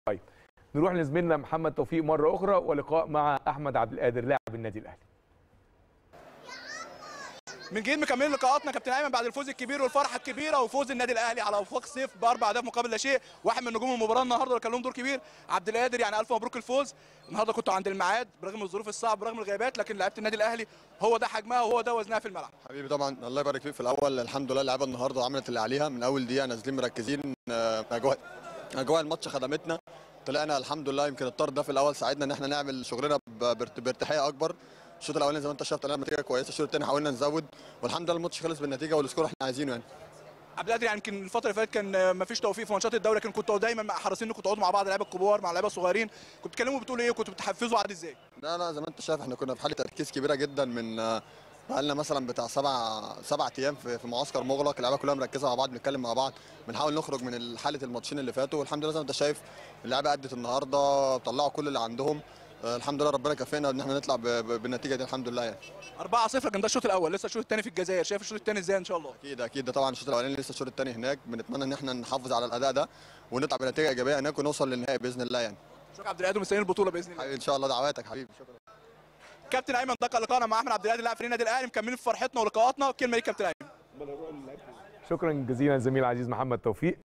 طيب نروح لزميلنا محمد توفيق مره اخرى ولقاء مع احمد عبد القادر لاعب النادي الاهلي من جديد مكملين لقاءاتنا كابتن ايمن بعد الفوز الكبير والفرحه الكبيره وفوز النادي الاهلي على وفاق سيف باربع اهداف مقابل لا شيء واحد من نجوم المباراه النهارده اللي كان لهم دور كبير عبد القادر يعني الف مبروك الفوز النهارده كنتوا عند الميعاد برغم الظروف الصعبه برغم الغيابات لكن لعيبه النادي الاهلي هو ده حجمها وهو ده وزنها في الملعب حبيبي طبعا الله يبارك فيك في الاول الحمد لله اللعيبه النهارده عملت اللي عليها من اول دقيقه نازلين مركزين آه، اجواء اجواء الماتش خدمتنا طلعنا الحمد لله يمكن الطرد ده في الاول ساعدنا ان احنا نعمل شغلنا ب- بارت- بارتياحيه اكبر الشوط الاولاني زي ما انت شايف طلعنا نتيجه كويسه الشوط الثاني حاولنا نزود والحمد لله الماتش خلص بالنتيجه والسكور احنا عايزينه يعني عبد القادر يعني يمكن الفتره اللي فاتت كان ما فيش توفيق في ماتشات الدوري لكن كنتوا دايما مع حريصين انكم تقعدوا مع بعض اللعيبه الكبار مع اللعيبه الصغيرين كنتوا بتتكلموا بتقولوا ايه كنتوا بتحفزوا عادي ازاي لا لا زي ما انت شايف احنا كنا في حاله تركيز كبيره جدا من آه، بقالنا مثلا بتاع سبع سبع ايام في في معسكر مغلق اللعيبه كلها مركزه مع بعض بنتكلم مع بعض بنحاول نخرج من حاله الماتشين اللي فاتوا والحمد لله زي ما انت شايف اللعيبه ادت النهارده طلعوا كل اللي عندهم آه، الحمد لله ربنا كفينا ان احنا نطلع ب- ب- بالنتيجه دي الحمد لله يعني 4 0 كان ده الشوط الاول لسه الشوط الثاني في الجزائر شايف الشوط الثاني ازاي ان شاء الله اكيد اكيد ده طبعا الشوط الاولاني لسه الشوط الثاني هناك بنتمنى ان احنا نحافظ على الاداء ده ونطلع بنتيجه ايجابيه هناك ونوصل للنهائي باذن الله يعني شكرا عبد القادر مستنيين البطوله باذن الله حبيبي ان شاء الله دعواتك حبيبي شكرا كابتن ايمن ده كان لقاءنا مع احمد عبد القادر لاعب فريق النادي الاهلي مكملين في فرحتنا ولقاءاتنا كلمه ليك كابتن ايمن شكرا جزيلا زميل العزيز محمد توفيق